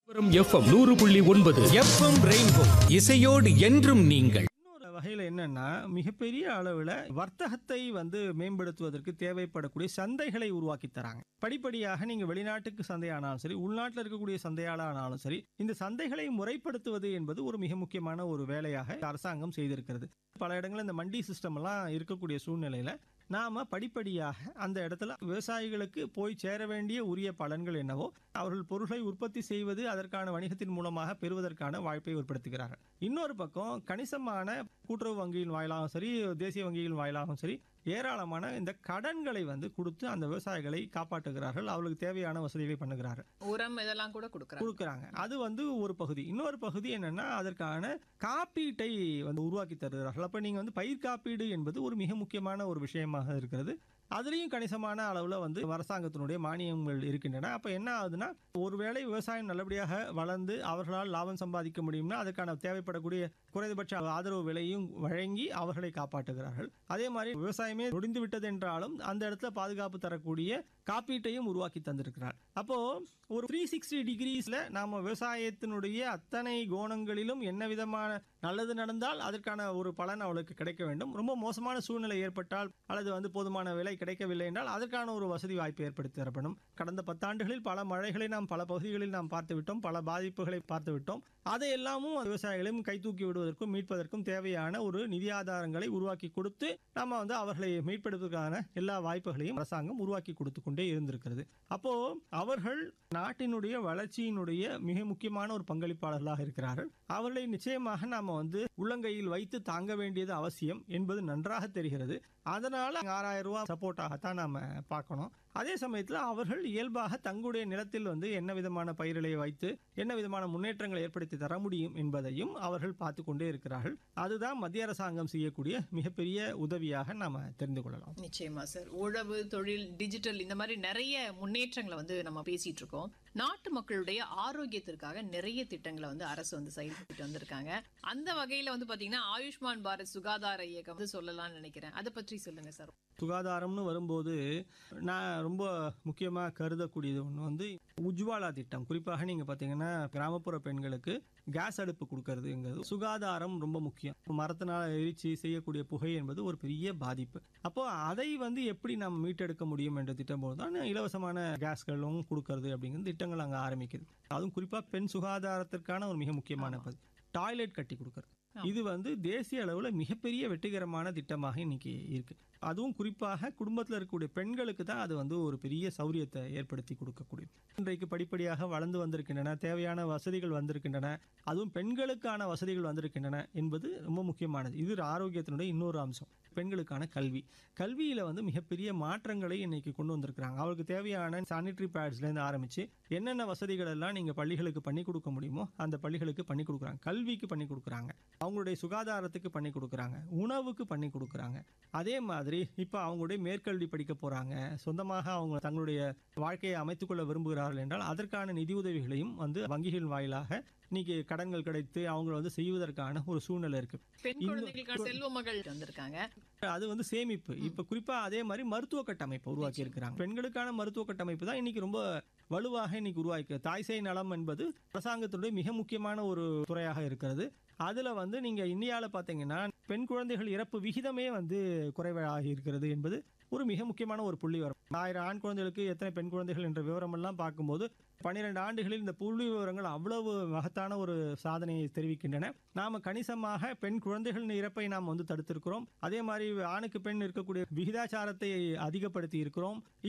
FM நூறு புள்ளி ஒன்பது எஃப்எம் ரெயின்போ இசையோடு என்றும் நீங்கள் இன்னொரு வகையில் என்னன்னா மிகப்பெரிய அளவில் வர்த்தகத்தை வந்து மேம்படுத்துவதற்கு தேவைப்படக்கூடிய சந்தைகளை உருவாக்கி தராங்க படிப்படியாக நீங்க வெளிநாட்டுக்கு சந்தையானாலும் சரி உள்நாட்டில் இருக்கக்கூடிய சந்தையாளானாலும் சரி இந்த சந்தைகளை முறைப்படுத்துவது என்பது ஒரு மிக முக்கியமான ஒரு வேலையாக அரசாங்கம் செய்திருக்கிறது பல இடங்களில் இந்த மண்டி சிஸ்டம் எல்லாம் இருக்கக்கூடிய சூழ்நிலையில நாம படிப்படியாக அந்த இடத்துல விவசாயிகளுக்கு போய் சேர வேண்டிய உரிய பலன்கள் என்னவோ அவர்கள் பொருளை உற்பத்தி செய்வது அதற்கான வணிகத்தின் மூலமாக பெறுவதற்கான வாய்ப்பை ஏற்படுத்துகிறார்கள் இன்னொரு பக்கம் கணிசமான கூட்டுறவு வங்கியின் வாயிலாகவும் சரி தேசிய வங்கியின் வாயிலாகவும் சரி ஏராளமான இந்த கடன்களை வந்து கொடுத்து அந்த விவசாயிகளை காப்பாற்றுகிறார்கள் அவர்களுக்கு தேவையான வசதிகளை பண்ணுகிறார்கள் உரம் இதெல்லாம் கூட கொடுக்குறாங்க கொடுக்குறாங்க அது வந்து ஒரு பகுதி இன்னொரு பகுதி என்னன்னா அதற்கான காப்பீட்டை வந்து உருவாக்கி தருகிறார்கள் அப்ப நீங்க வந்து பயிர் காப்பீடு என்பது ஒரு மிக முக்கியமான ஒரு விஷயமாக இருக்கிறது அதுலேயும் கணிசமான அளவில் வந்து அரசாங்கத்தினுடைய மானியங்கள் இருக்கின்றன அப்போ என்ன ஆகுதுன்னா ஒருவேளை விவசாயம் நல்லபடியாக வளர்ந்து அவர்களால் லாபம் சம்பாதிக்க முடியும்னா அதற்கான தேவைப்படக்கூடிய குறைந்தபட்ச ஆதரவு விலையும் வழங்கி அவர்களை காப்பாற்றுகிறார்கள் அதே மாதிரி விவசாயமே நொடிந்து விட்டது என்றாலும் அந்த இடத்துல பாதுகாப்பு தரக்கூடிய காப்பீட்டையும் உருவாக்கி தந்திருக்கிறார் அப்போ ஒரு த்ரீ சிக்ஸ்டி டிகிரிஸ்ல நாம விவசாயத்தினுடைய அத்தனை கோணங்களிலும் என்ன விதமான நல்லது நடந்தால் அதற்கான ஒரு பலன் அவளுக்கு கிடைக்க வேண்டும் ரொம்ப மோசமான சூழ்நிலை ஏற்பட்டால் அல்லது வந்து போதுமான விலை கிடைக்கவில்லை என்றால் அதற்கான ஒரு வசதி வாய்ப்பு ஏற்படுத்தி தரப்படும் கடந்த பத்தாண்டுகளில் பல மழைகளை நாம் பல பகுதிகளில் நாம் பார்த்து விட்டோம் பல பாதிப்புகளை பார்த்து விட்டோம் அதை எல்லாமும் விவசாயிகளையும் கை தூக்கி விடுவதற்கும் மீட்பதற்கும் தேவையான ஒரு நிதி ஆதாரங்களை உருவாக்கி கொடுத்து நம்ம வந்து அவர்களை மீட்பெடுப்பதற்கான எல்லா வாய்ப்புகளையும் அரசாங்கம் உருவாக்கி கொடுத்து கொண்டே இருந்திருக்கிறது அப்போ அவர்கள் நாட்டினுடைய வளர்ச்சியினுடைய மிக முக்கியமான ஒரு பங்களிப்பாளர்களாக இருக்கிறார்கள் அவர்களை நிச்சயமாக நாம வந்து உள்ளங்கையில் வைத்து தாங்க வேண்டியது அவசியம் என்பது நன்றாக தெரிகிறது அதனால ஆறாயிரம் ரூபாய் சப்போர்ட்டாகத்தான் நாம பார்க்கணும் அதே சமயத்தில் அவர்கள் இயல்பாக தங்களுடைய நிலத்தில் வந்து என்ன விதமான பயிர்களை வைத்து என்ன விதமான முன்னேற்றங்களை ஏற்படுத்தி தர முடியும் என்பதையும் அவர்கள் பார்த்து கொண்டே இருக்கிறார்கள் அதுதான் மத்திய அரசாங்கம் செய்யக்கூடிய மிகப்பெரிய உதவியாக நாம தெரிந்து கொள்ளலாம் நிச்சயமா சார் உழவு தொழில் டிஜிட்டல் இந்த மாதிரி நிறைய முன்னேற்றங்களை வந்து நம்ம பேசிட்டு இருக்கோம் நாட்டு மக்களுடைய ஆரோக்கியத்திற்காக நிறைய திட்டங்களை வந்து அரசு வந்து செயல்பட்டு வந்திருக்காங்க அந்த வகையில வந்து பாத்தீங்கன்னா ஆயுஷ்மான் பாரத் சுகாதார இயக்கம் வந்து சொல்லலாம்னு நினைக்கிறேன் அதை பற்றி சொல்லுங்க சார் சுகாதாரம்னு வரும்போது நான் ரொம்ப முக்கியமாக கருதக்கூடியது ஒன்று வந்து உஜ்வாலா திட்டம் குறிப்பாக நீங்கள் பார்த்தீங்கன்னா கிராமப்புற பெண்களுக்கு கேஸ் அடுப்பு கொடுக்கறதுங்கிறது சுகாதாரம் ரொம்ப முக்கியம் மரத்தினால் எரிச்சு செய்யக்கூடிய புகை என்பது ஒரு பெரிய பாதிப்பு அப்போ அதை வந்து எப்படி நம்ம மீட்டெடுக்க முடியும் என்ற திட்டம் போது தான் இலவசமான கேஸ்களும் கொடுக்கறது அப்படிங்கிறது திட்டங்கள் அங்கே ஆரம்பிக்குது அதுவும் குறிப்பாக பெண் சுகாதாரத்திற்கான ஒரு மிக முக்கியமான பகுதி டாய்லெட் கட்டி கொடுக்கறது ஆமா. இது வந்து தேசிய அளவில் மிகப்பெரிய வெற்றிகரமான திட்டமாக இன்னைக்கு இருக்கு அதுவும் குறிப்பாக குடும்பத்தில் இருக்கக்கூடிய பெண்களுக்கு தான் அது வந்து ஒரு பெரிய சௌரியத்தை ஏற்படுத்தி கொடுக்கக்கூடியது இன்றைக்கு படிப்படியாக வளர்ந்து வந்திருக்கின்றன தேவையான வசதிகள் வந்திருக்கின்றன அதுவும் பெண்களுக்கான வசதிகள் வந்திருக்கின்றன என்பது ரொம்ப முக்கியமானது இது ஆரோக்கியத்தினுடைய இன்னொரு அம்சம் பெண்களுக்கான கல்வி கல்வியில வந்து மிகப்பெரிய மாற்றங்களை இன்னைக்கு கொண்டு வந்திருக்கிறாங்க அவருக்கு தேவையான சானிட்டரி பேட்ஸ்லேருந்து ஆரம்பிச்சு என்னென்ன வசதிகள் எல்லாம் நீங்க பள்ளிகளுக்கு பண்ணி கொடுக்க முடியுமோ அந்த பள்ளிகளுக்கு பண்ணி கொடுக்குறாங்க கல்விக்கு பண்ணி கொடுக்குறாங்க அவங்களுடைய சுகாதாரத்துக்கு பண்ணி கொடுக்குறாங்க உணவுக்கு பண்ணி கொடுக்குறாங்க அதே மாதிரி இப்போ அவங்களுடைய மேற்கல்வி படிக்க போறாங்க சொந்தமாக அவங்க தங்களுடைய வாழ்க்கையை அமைத்துக்கொள்ள விரும்புகிறார்கள் என்றால் அதற்கான நிதியுதவிகளையும் வந்து வங்கிகள் வாயிலாக இன்னைக்கு கடன்கள் கிடைத்து அவங்க வந்து செய்வதற்கான ஒரு சூழ்நிலை இருக்கு பெண் இன்னும் குழந்தைகளுக்கான செல்வ மகள் வந்திருக்காங்க அது வந்து சேமிப்பு இப்ப குறிப்பா அதே மாதிரி மருத்துவ கட்டமைப்பு உருவாக்கி இருக்கிறாங்க பெண்களுக்கான மருத்துவ கட்டமைப்பு தான் இன்னைக்கு ரொம்ப வலுவாக இன்னைக்கு உருவாக்கி தாய் சேய் நலம் என்பது அரசாங்கத்தினுடைய மிக முக்கியமான ஒரு துறையாக இருக்கிறது அதுல வந்து நீங்க இந்தியால பாத்தீங்கன்னா பெண் குழந்தைகள் இறப்பு விகிதமே வந்து குறைவாக இருக்கிறது என்பது ஒரு மிக முக்கியமான ஒரு புள்ளி வரும் ஆயிரம் ஆண் குழந்தைகளுக்கு எத்தனை பெண் குழந்தைகள் என்ற விவரம் எல்லாம் பார்க்கும்போது பன்னிரெண்டு ஆண்டுகளில் இந்த புள்ளி விவரங்கள் அவ்வளவு மகத்தான ஒரு சாதனையை தெரிவிக்கின்றன நாம கணிசமாக பெண் குழந்தைகளின் இறப்பை நாம் வந்து தடுத்திருக்கிறோம் அதே மாதிரி ஆணுக்கு பெண் இருக்கக்கூடிய விகிதாச்சாரத்தை அதிகப்படுத்தி இருக்கிறோம்